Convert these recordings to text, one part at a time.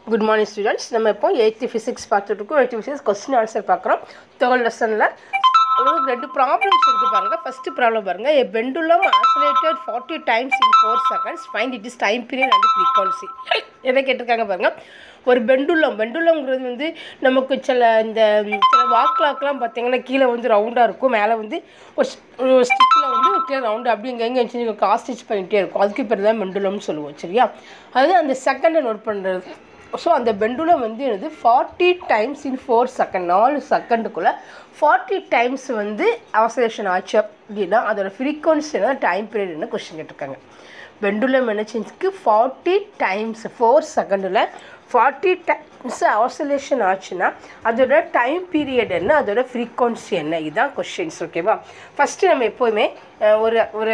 good morning students நம்ம இப்போ eighth physics பார்த்துட்டு இருக்கோம் எயித்து ஃபிசிக்ஸ் கொஸ்டின் ஆன்சர் பார்க்குறோம் தேர்ட் லெசனில் உங்களுக்கு ரெண்டு ப்ராப்ளம்ஸ் இருக்குது பாருங்கள் ஃபஸ்ட்டு ப்ராப்ளம் பாருங்கள் a pendulum oscillated forty times in four seconds find it is time period and frequency எதை கேட்டிருக்காங்க பாருங்கள் ஒரு பெண்டுலம் பெண்டுலம்ங்கிறது வந்து நமக்கு சில இந்த சில வாக்லாக்கெலாம் பார்த்தீங்கன்னா கீழே வந்து ரவுண்டாக இருக்கும் மேலே வந்து ஒரு ஸ்டிக்கில் வந்து கீழே ரவுண்டு அப்படி இங்கே எங்கே வச்சு காஸ்ட் ஸ்டிச் பண்ணிகிட்டே இருக்கும் அதுக்கு பேர் தான் பெண்டுலம்னு சொல்லுவோம் சரியா அது அந்த செகண்டை நோட் பண்ணுறது ஸோ அந்த பெண்டுலம் வந்து என்னது forty times in four second நாலு செகண்டுக்குள்ளே ஃபார்ட்டி டைம்ஸ் வந்து அவசரேஷன் ஆச்சு அப்படின்னா அதோட ஃப்ரீக்வன்சி என்ன டைம் பீரியட் என்ன கொஸ்டின் கேட்டிருக்காங்க பெண்டுலம் என்ன செஞ்சுக்கு ஃபார்ட்டி டைம்ஸ் ஃபோர் செகண்டில் ஃபார்ட்டி டைம்ஸ் ஆசோலேஷன் ஆச்சுன்னா அதோட டைம் பீரியட் என்ன அதோட ஃப்ரீக்வன்சி என்ன இதுதான் கொஷின்ஸ் ஓகேவா ஃபஸ்ட்டு நம்ம எப்போவுமே அஹ், ஒரு ஒரு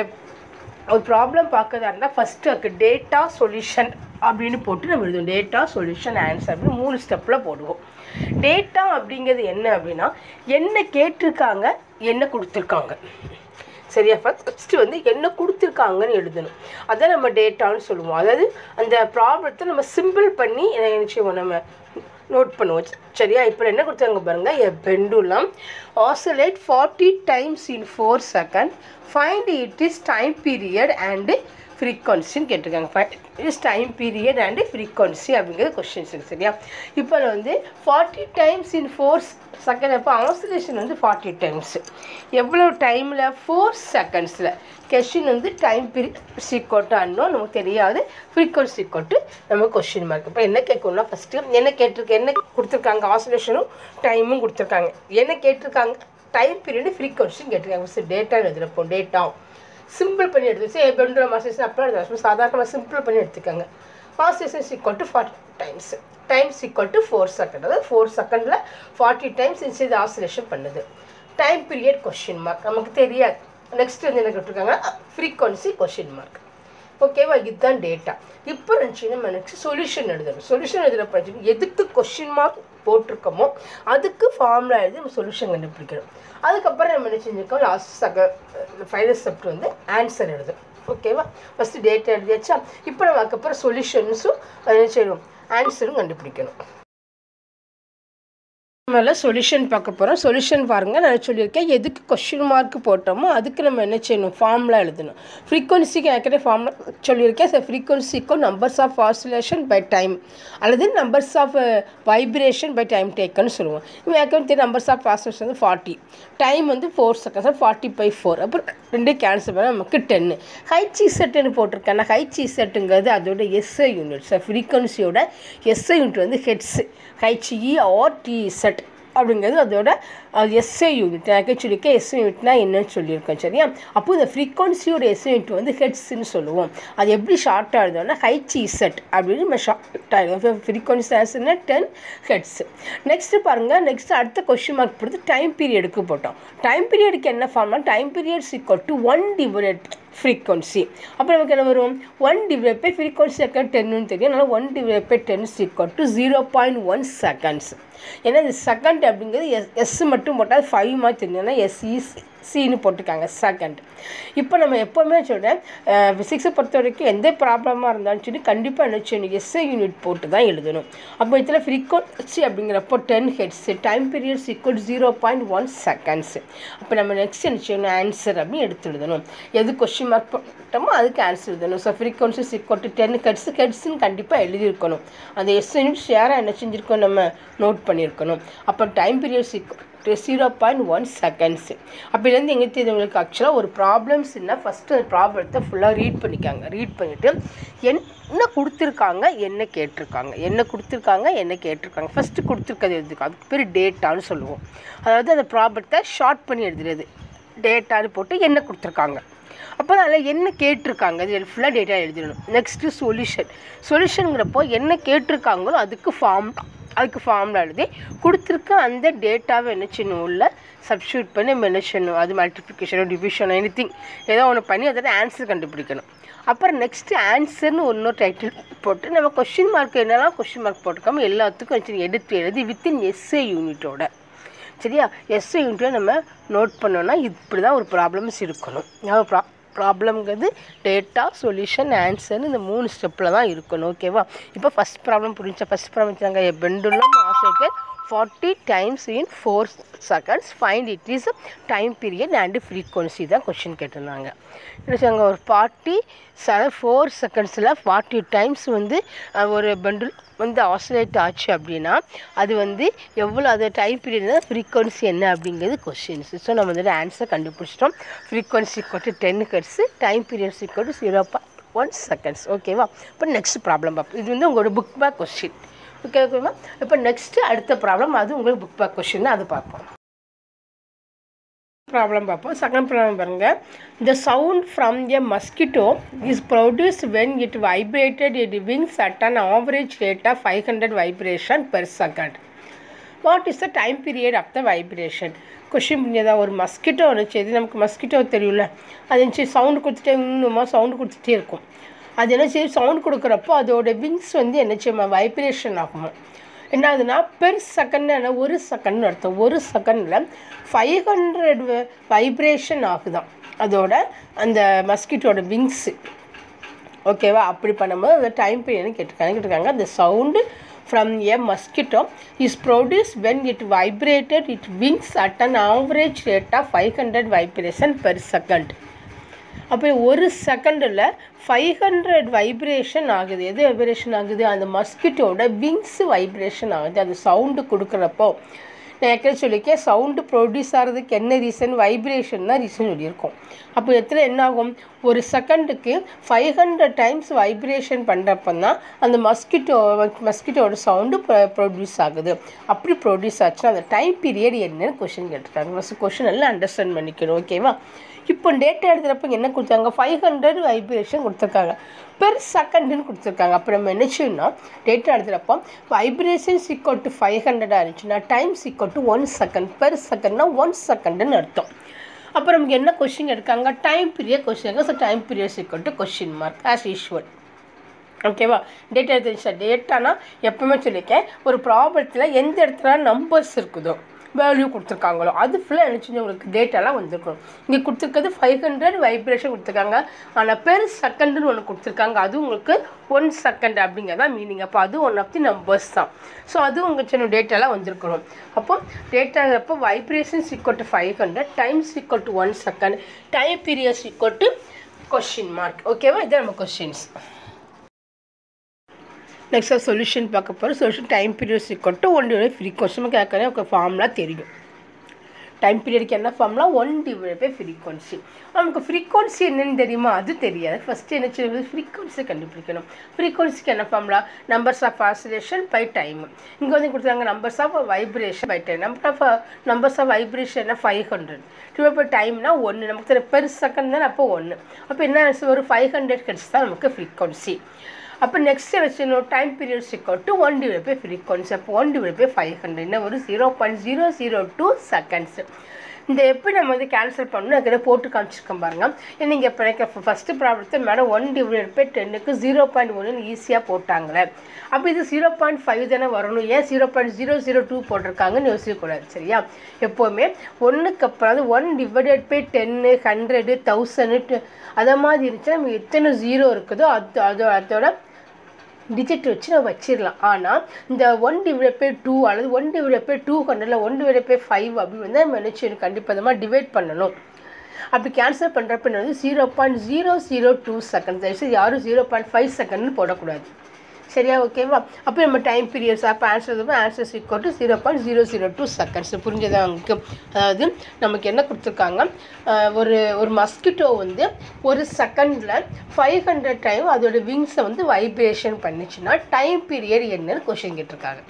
ஒரு ப்ராப்ளம் பார்க்கறதா இருந்தால் ஃபஸ்ட்டு அதுக்கு டேட்டா சொல்யூஷன் அப்படின்னு போட்டு நம்ம எழுதுவோம் டேட்டா சொல்யூஷன் ஆன்சர் அப்படின்னு மூணு ஸ்டெப்பில் போடுவோம் டேட்டா அப்படிங்கிறது என்ன அப்படின்னா என்ன கேட்டிருக்காங்க என்ன கொடுத்துருக்காங்க சரியா ஃபஸ்ட்டு வந்து என்ன கொடுத்துருக்காங்கன்னு எழுதணும் அதான் நம்ம டேட்டான்னு சொல்லுவோம் அதாவது அந்த ப்ராப்ளத்தை நம்ம சிம்பிள் பண்ணி என்ன செய்வோம் நம்ம நோட் பண்ணுவோம் சரியா இப்போ என்ன கொடுத்தாங்க பாருங்க a pendulum oscillate forty times in four second find it is time period and ஃப்ரீக்வன்சின்னு கேட்டிருக்காங்க find is time period and frequency அப்படிங்கிறது கொஸ்டின்ஸ் இருக்கு சரியா இப்போ வந்து forty times in four second அப்போ ஆசோலேஷன் வந்து ஃபார்ட்டி டைம்ஸ் எவ்வளோ டைமில் ஃபோர் செகண்ட்ஸில் கொஷின் வந்து டைம் பீரியட் சீக்கோட்டு அன்னோம் நமக்கு தெரியாது ஃப்ரீக்வன்சி கொட்டு நம்ம கொஷின் மார்க் இப்போ என்ன கேட்கணும்னா ஃபஸ்ட்டு என்ன கேட்டிருக்கு என்ன கொடுத்துருக்காங்க ஆசோலேஷனும் டைமும் கொடுத்துருக்காங்க என்ன கேட்டிருக்காங்க டைம் பீரியடு ஃப்ரீக்வன்சின்னு கேட்டிருக்காங்க ஃபஸ்ட்டு டேட்டா எழுதுறப்போ டேட்டா சிம்பிள் பண்ணி எடுத்து சரி பெண்டுலம் ஆசோலேஷன் அப்போ எழுதுறோம் சாதாரணமாக சிம்பிள் பண்ணி எடுத்துக்கோங்க oscillation equal to forty times time equal to four second அதாவது ஃபோர் செகண்டில் ஃபார்ட்டி டைம்ஸ் இன்சைட் ஆசோலேஷன் பண்ணுது டைம் பீரியட் கொஷின் மார்க் நமக்கு தெரியாது நெக்ஸ்ட் வந்து என்ன கேட்டிருக்காங்க ஃப்ரீக்வன்சி கொஷின் மார்க் ஓகேவா இதுதான் டேட்டா இப்போ இருந்துச்சுன்னா நம்ம நெக்ஸ்ட் சொல்யூஷன் எழுதணும் சொல்யூஷன் எழுதுறப்ப எதுக்கு கொஷின் மார்க் போட்டிருக்கோமோ அதுக்கு ஃபார்முலா எழுதி நம்ம சொல்யூஷன் கண்டுபிடிக்கணும் அதுக்கப்புறம் நம்ம என்ன செஞ்சுருக்கோம் லாஸ்ட் சக ஃபைனல் ஸ்டெப் வந்து ஆன்சர் எழுதணும் ஓகேவா ஃபஸ்ட்டு டேட்டா எழுதியாச்சா இப்போ நம்ம அதுக்கப்புறம் சொல்யூஷன்ஸும் என்ன செய்யணும் ஆன்சரும் கண்டுபிடிக்கணும் மேலே சொல்யூஷன் பார்க்க போகிறோம் சொல்யூஷன் பாருங்கள் நான் சொல்லியிருக்கேன் எதுக்கு கொஷின் மார்க் போட்டோமோ அதுக்கு நம்ம என்ன செய்யணும் ஃபார்முலா எழுதணும் ஃப்ரீக்வன்சிக்கு ஏற்கனவே ஃபார்முலா சொல்லியிருக்கேன் சார் ஃப்ரீக்வன்சிக்கும் numbers of oscillation by time அல்லது numbers of vibration by time டேக்கன்னு சொல்லுவோம் இவன் ஏற்கனவே தெரியும் நம்பர்ஸ் ஆஃப் ஆசிலேஷன் வந்து ஃபார்ட்டி டைம் வந்து four seconds forty by four அப்புறம் ரெண்டே கேன்சல் பண்ணால் நமக்கு டென்னு ஹைச்சி செட்டுன்னு போட்டிருக்கேன் ஹைச்சி செட்டுங்கிறது அதோட எஸ்ஐ யூனிட் சார் ஃப்ரீக்வன்சியோட எஸ்ஐ யூனிட் வந்து hertz H E R T Z அப்படிங்கிறது அதோட எஸ்ஏ யூனிட் எனக்கு சொல்லியிருக்கேன் எஸ்ஏ யூனிட்னா என்னன்னு சொல்லியிருக்கேன் சரியா அப்போ இந்த ஃப்ரீக்வன்சியோட எஸ்ஏ யூனிட் வந்து ஹெட்ஸ்ன்னு சொல்லுவோம் அது எப்படி ஷார்ட்டாக எழுதோம்னா ஹைச் செட் அப்படின்னு நம்ம ஷார்ட்டாக எழுதுவோம் ஃப்ரீக்வன்சி ஆன்சர்னா டென் ஹெட்ஸ் நெக்ஸ்ட்டு பாருங்கள் நெக்ஸ்ட் அடுத்த கொஸ்டின் மார்க் பொறுத்து டைம் பீரியடுக்கு போட்டோம் டைம் பீரியடுக்கு என்ன ஃபார்ம்னா time periods equal to one divide frequency அப்போ நமக்கு என்ன வரும் one divide by frequency second டென்னு தெரியும் அதனால் one divide by ten equal to zero point one seconds ஏன்னா இந்த செகண்ட் அப்படிங்கிறது எஸ் எஸ் மட்டும் போட்டால் ஃபைவ் மாதிரி தெரியும் ஏன்னா எஸ்இ சின்னு போட்டிருக்காங்க செகண்ட் இப்போ நம்ம எப்போவுமே சொல்கிறேன் ஃபிசிக்ஸை பொறுத்த வரைக்கும் எந்த ப்ராப்ளமாக இருந்தாலும் சரி கண்டிப்பாக என்ன செய்யணும் எஸ்ஐ யூனிட் போட்டு தான் எழுதணும் அப்போ இதில் ஃப்ரீக்வன்சி அப்படிங்கிறப்போ ten hertz time periods equal zero point one seconds அப்போ நம்ம நெக்ஸ்ட் என்ன செய்யணும் ஆன்சர் அப்படின்னு எடுத்து எழுதணும் எது கொஸ்டின் மார்க் போட்டோமோ அதுக்கு ஆன்சர் எழுதணும் so frequency equal to ten hertz ஹெட்ஸ்ன்னு கண்டிப்பாக எழுதியிருக்கணும் அந்த எஸ் யூனிட் ஷேராக என்ன செஞ்சுருக்கோம் நம்ம நோட் பண்ணியிருக்கணும் அப்போ time periods equal zero point one seconds அப்படிலேருந்து எங்கே தெரியுது உங்களுக்கு ஆக்சுவலாக ஒரு ப்ராப்ளம்ஸ்னா ஃபஸ்ட்டு அந்த ப்ராப்ளத்தை ஃபுல்லாக ரீட் பண்ணிக்காங்க ரீட் பண்ணிவிட்டு என்ன கொடுத்துருக்காங்க என்ன கேட்டிருக்காங்க என்ன கொடுத்துருக்காங்க என்ன கேட்டிருக்காங்க ஃபஸ்ட்டு கொடுத்துருக்கிறது எதுக்கு அதுக்கு பேர் டேட்டான்னு சொல்லுவோம் அதாவது அந்த ப்ராப்ளத்தை ஷார்ட் பண்ணி எழுதுறது டேட்டான்னு போட்டு என்ன கொடுத்துருக்காங்க அப்போ அதில் என்ன கேட்டிருக்காங்க அது ஃபுல்லாக டேட்டா எழுதிடணும் நெக்ஸ்ட்டு சொல்யூஷன் சொல்யூஷனுங்கிறப்போ என்ன கேட்டிருக்காங்களோ அதுக்கு ஃபார்ம் அதுக்கு ஃபார்முலா எழுதி கொடுத்துருக்க அந்த டேட்டாவை என்ன செய்யணும் உள்ள சப்ஸ்டியூட் பண்ணி நம்ம என்ன செய்யணும் அது மல்டிப்ளிகேஷனோ டிவிஷனோ எனி திங் ஏதோ ஒன்று பண்ணி அதோட ஆன்சர் கண்டுபிடிக்கணும் அப்புறம் நெக்ஸ்ட்டு ஆன்சர்னு இன்னொரு டைட்டில் போட்டு நம்ம கொஷின் மார்க் என்னெல்லாம் கொஷின் மார்க் போட்டுக்காம எல்லாத்துக்கும் வச்சு எடுத்து எழுதி வித்தின் எஸ்ஏ யூனிட்டோட சரியா எஸ்ஏ யூனிட்டை நம்ம நோட் பண்ணோன்னா இப்படி தான் ஒரு ப்ராப்ளம்ஸ் இருக்கணும் ப்ரா ப்ராப்ளம்ங்கிறது டேட்டா சொல்யூஷன் ஆன்சர்னு இந்த மூணு ஸ்டெப்பில் தான் இருக்கணும் ஓகேவா இப்போ ஃபஸ்ட் ப்ராப்ளம் புரிஞ்சா ஃபஸ்ட் ப்ராப்ளம் வச்சாங்க pendulum oscillated forty times in four seconds find it is time period and frequency தான் கொஷின் கேட்டிருந்தாங்க என்ன ஒரு ஃபார்ட்டி செ ஃபோர் செகண்ட்ஸில் ஃபார்ட்டி டைம்ஸ் வந்து அஹ், ஒரு பண்டில் வந்து ஆசிலேட் ஆச்சு அப்படின்னா அது வந்து எவ்வளோ அது டைம் பீரியட் ஃப்ரீக்வன்சி என்ன அப்படிங்கிறது கொஷின்ஸ் ஸோ நம்ம வந்து ஆன்சர் கண்டுபிடிச்சிட்டோம் ஃப்ரீக்வன்சி கொட்டு டென் ஹெட்ஸு டைம் பீரியட் கொட்டு ஜீரோ ஒன் செகண்ட்ஸ் ஓகேவா இப்போ நெக்ஸ்ட் ப்ராப்ளம் பார்ப்போம் இது வந்து உங்களோட புக் பேக் கொஸ்டின் ஓகே ஓகேவா இப்போ நெக்ஸ்ட்டு அடுத்த ப்ராப்ளம் அது உங்களுக்கு புக் பேக் கொஸ்டின் அது பார்ப்போம் ப்ராப்ளம் பார்ப்போம் செகண்ட் ப்ராப்ளம் பாருங்க the sound from a mosquito is produced when it vibrated it wings at an average rate of five hundred vibration per second what is the time period of the vibration question புரிஞ்சதா ஒரு mosquito இருந்துச்சு இது நமக்கு mosquito தெரியும்ல அது இருந்துச்சு sound கொடுத்துட்டே இன்னுமா சவுண்டு கொடுத்துட்டே இருக்கும் அது என்ன செய்யும் சவுண்ட் கொடுக்குறப்போ அதோட விங்ஸ் வந்து என்ன செய்யுமா வைப்ரேஷன் ஆகுமா என்ன ஆகுதுன்னா பெர் செகண்ட் ஒரு செகண்ட் அர்த்தம் ஒரு செகண்டில் ஃபைவ் ஹண்ட்ரட் வைப்ரேஷன் ஆகுதாம் அதோட அந்த மஸ்கிட்டோட விங்ஸு ஓகேவா அப்படி பண்ணும்போது அந்த டைம் பீரியட்னு கேட்டிருக்காங்க கேட்டிருக்காங்க அந்த sound from a mosquito is produce when it vibrated it wings at an average rate of five hundred vibration per second அப்போ ஒரு செகண்டில் ஃபைவ் ஹண்ட்ரட் வைப்ரேஷன் ஆகுது எது வைப்ரேஷன் ஆகுது அந்த மஸ்கிட்டோட விங்ஸ் வைப்ரேஷன் ஆகுது அது சவுண்டு கொடுக்குறப்போ நான் ஏற்கனவே சொல்லியிருக்கேன் சவுண்டு ப்ரொடியூஸ் ஆகிறதுக்கு என்ன ரீசன் வைப்ரேஷன் தான் ரீசன் சொல்லியிருக்கோம் அப்போ எத்தனை என்ன ஆகும் ஒரு செகண்டுக்கு ஃபைவ் ஹண்ட்ரட் டைம்ஸ் வைப்ரேஷன் பண்ணுறப்ப தான் அந்த மஸ்கிட்டோ மஸ்கிட்டோட சவுண்டு ப்ரொடியூஸ் ஆகுது அப்படி ப்ரொடியூஸ் ஆச்சுன்னா அந்த டைம் பீரியட் என்னன்னு கொஷின் கேட்டிருக்காங்க ஃபஸ்ட் கொஷின் எல்லாம் அண்டர்ஸ்டாண்ட் பண்ணிக்கணும் ஓகேவா இப்போ டேட்டா எடுத்துகிறப்ப என்ன கொடுத்தாங்க ஃபைவ் ஹண்ட்ரட் வைப்ரேஷன் கொடுத்துருக்காங்க பெர் செகண்டுன்னு கொடுத்துருக்காங்க அப்போ நம்ம என்ன செய்யணும் டேட்டா எடுத்துகிறப்போ வைப்ரேஷன் சிக்கோட் டு ஃபைவ் ஹண்ட்ரடாக இருந்துச்சுன்னா டைம் சிக்கோட் டு ஒன் செகண்ட் பெர் செகண்ட்னா ஒன் செகண்டுன்னு அர்த்தம் அப்போ நமக்கு என்ன கொஷின் எடுக்காங்க time period question so time period சிக்கோட் to question mark as usual ஓகேவா டேட்டா எடுத்துச்சா டேட்டானா எப்பவுமே சொல்லியிருக்கேன் ஒரு ப்ராப்ளத்தில் எந்த இடத்துல நம்பர்ஸ் இருக்குதோ வேல்யூ கொடுத்துருக்காங்களோ அது ஃபுல்லாக நினச்சி உங்களுக்கு டேட்டாலாம் வந்திருக்கணும் இங்கே கொடுத்துருக்கிறது ஃபைவ் ஹண்ட்ரட் வைப்ரேஷன் கொடுத்துருக்காங்க ஆனால் பெர் செகண்டுன்னு ஒன்று கொடுத்துருக்காங்க அது உங்களுக்கு ஒன் செகண்ட் அப்படிங்கிறதா மீனிங் அப்போ அது ஒன் ஆஃப் தி நம்பர்ஸ் தான் ஸோ அது உங்கள் சின்ன டேட்டாலாம் வந்திருக்கணும் அப்போ டேட்டா அப்போ vibration Chicco to five hundred time Chicco to one second time period சிக்கோ டு கொஷின் மார்க் ஓகேவா இதான் நம்ம கொஷின்ஸ் நெக்ஸ்ட் சொல்யூஷன் பார்க்க போகிறோம் solution time period சிக்கோட்டு one divide frequency நமக்கு ஏற்கனவே ஒரு ஃபார்முலா தெரியும் டைம் பீரியடுக்கு என்ன formula one divide by frequency நமக்கு ஃப்ரீக்வன்சி என்னன்னு தெரியுமா அது தெரியாது ஃபஸ்ட்டு என்ன செய்வது ஃப்ரீக்வன்சி கண்டுபிடிக்கணும் ஃப்ரீக்வன்சிக்கு என்ன formula numbers of oscillation by time இங்கே வந்து கொடுத்தாங்க numbers of vibration by time number of numbers of vibration five hundred divide by டைம்னா ஒன்று நமக்கு தெரிய பெர் செகண்ட் தான் அப்போ ஒன்று அப்போ என்ன ஆன்சர் ஒரு ஃபைவ் ஹண்ட்ரட் கிடச்சி தான் நமக்கு ஃப்ரீக்வன்சி அப்போ நெக்ஸ்ட் வச்சுக்கணும் டைம் பீரியட் சிக்கோ to one divide by frequency அப்போ one divide by five hundred என்ன ஒரு zero point zero zero two seconds இந்த எப்படி நம்ம வந்து கேன்சல் பண்ணணும் அதுக்கிட்ட போட்டு காமிச்சிருக்கோம் பாருங்க நீங்கள் இப்போ எனக்கு ஃபஸ்ட்டு ப்ராப்ளத்தை மேடம் ஒன் டிவைட் பை டென்னுக்கு ஜீரோ பாயிண்ட் ஒன்று ஈஸியாக போட்டாங்களே அப்போ இது ஜீரோ பாயிண்ட் ஃபைவ் தானே வரணும் ஏன் zero point zero zero two போட்டிருக்காங்கன்னு யோசிக்கக்கூடாது சரியா எப்போவுமே ஒன்றுக்கு அப்புறம் அது one divided by ten hundred thousand அதை மாதிரி இருந்துச்சுன்னா நம்ம எத்தனை ஜீரோ இருக்குதோ அது அதோ அதோட டிஜிட் வச்சு நம்ம வச்சிடலாம் ஆனால் இந்த ஒன் டிவைட் பை டூ அல்லது ஒன் டிவைட் பை டூ ஹண்ட்ரடில் ஒன் டிவைட் பை ஃபைவ் அப்படி வந்து நம்ம நினச்சி கண்டிப்பாக இந்த மாதிரி டிவைட் பண்ணணும் அப்படி கேன்சல் பண்ணுறப்ப வந்து zero point zero zero two second தயவுசெய்து யாரும் ஜீரோ பாயிண்ட் ஃபைவ் செகண்ட்னு போடக்கூடாது சரியா ஓகேவா அப்போ நம்ம டைம் பீரியட்ஸ் அப்போ answer answers equal to zero point zero zero two seconds புரிஞ்சதா உங்களுக்கு அதாவது நமக்கு என்ன கொடுத்துருக்காங்க ஆஹ் ஒரு ஒரு மஸ்கிட்டோ வந்து ஒரு செகண்டில் ஃபைவ் ஹண்ட்ரட் டைம் அதோட விங்ஸை வந்து வைப்ரேஷன் பண்ணிச்சுன்னா டைம் பீரியட் என்னன்னு கொஷின் கேட்டிருக்காங்க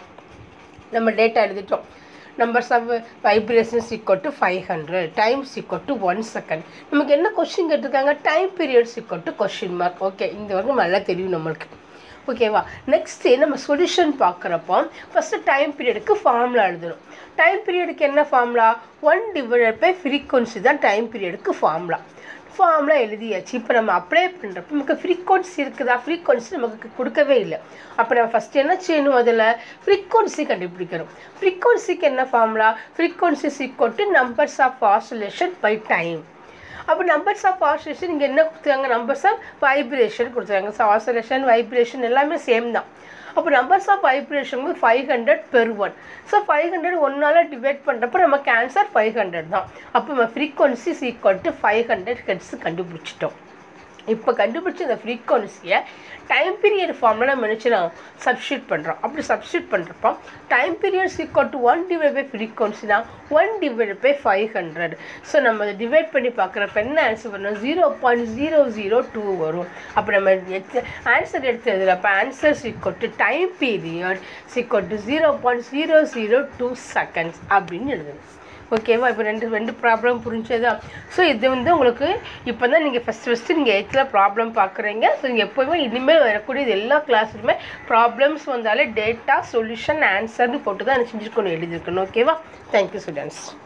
நம்ம டேட்டா எழுதிட்டோம் numbers of vibrations equal to five hundred times equal to one second நமக்கு என்ன கொஷின் கேட்டிருக்காங்க time periods equal to question mark okay இந்த வரைக்கும் நல்லா தெரியும் நம்மளுக்கு ஓகேவா நெக்ஸ்ட்டு நம்ம சொல்யூஷன் பார்க்குறப்போ ஃபஸ்ட்டு டைம் பீரியடுக்கு ஃபார்முலா எழுதணும் டைம் பீரியடுக்கு என்ன formula one divided by frequency தான் டைம் பீரியடுக்கு ஃபார்முலா ஃபார்முலா எழுதியாச்சு இப்போ நம்ம அப்ளை பண்ணுறப்ப நமக்கு ஃப்ரீக்வன்சி இருக்குதா ஃப்ரீக்வன்சி நமக்கு கொடுக்கவே இல்லை அப்போ நம்ம ஃபஸ்ட்டு என்ன செய்யணும் அதில் ஃப்ரீக்வன்சி கண்டுபிடிக்கணும் ஃப்ரீக்வன்சிக்கு என்ன formula frequency equal to numbers of oscillation by time அப்போ நம்பர்ஸ் ஆஃப் ஆசிலேஷன் இங்கே என்ன கொடுத்துருக்காங்க நம்பர்ஸ் ஆஃப் வைப்ரேஷன் கொடுத்துருக்காங்க ஸோ ஆசிலேஷன் வைப்ரேஷன் எல்லாமே சேம் தான் அப்போ நம்பர்ஸ் ஆஃப் வைப்ரேஷன் வந்து five hundred per one so five hundred ஒன்னால் டிவைட் பண்ணுறப்ப நமக்கு ஆன்சர் ஃபைவ் ஹண்ட்ரட் தான் அப்போ நம்ம frequency equal to five hundred hertz கண்டுபிடிச்சிட்டோம் இப்போ கண்டுபிடிச்ச இந்த ஃப்ரீக்வன்சியை டைம் பீரியட் ஃபார்மில் நம்ம நினச்சிடும் சப்ஸ்டியூட் பண்ணுறோம் அப்படி சப்ஸ்டியூட் பண்ணுறப்போ time period equal to one divide by ஃப்ரீக்வன்சினா one divide by five hundred so நம்ம அதை டிவைட் பண்ணி பார்க்குறப்ப என்ன ஆன்சர் பண்ணோம் zero point zero zero two வரும் அப்போ நம்ம ஆன்சர் எடுத்து எழுதுல அப்போ answer equal to time period equal to zero point zero zero two seconds அப்படின்னு எழுதணும் ஓகேவா இப்போ ரெண்டு ரெண்டு ப்ராப்ளம் புரிஞ்சதா ஸோ இது வந்து உங்களுக்கு இப்போ தான் நீங்கள் ஃபஸ்ட் ஃபஸ்ட்டு நீங்கள் எயித்தில் ப்ராப்ளம் பார்க்குறீங்க ஸோ நீங்கள் எப்போவுமே இனிமேல் வரக்கூடியது எல்லா கிளாஸ்லையுமே ப்ராப்ளம்ஸ் வந்தாலே டேட்டா சொல்யூஷன் ஆன்சர்னு போட்டு தான் செஞ்சுருக்கணும் எழுதியிருக்கணும் ஓகேவா தேங்க்யூ ஸ்டூடெண்ட்ஸ்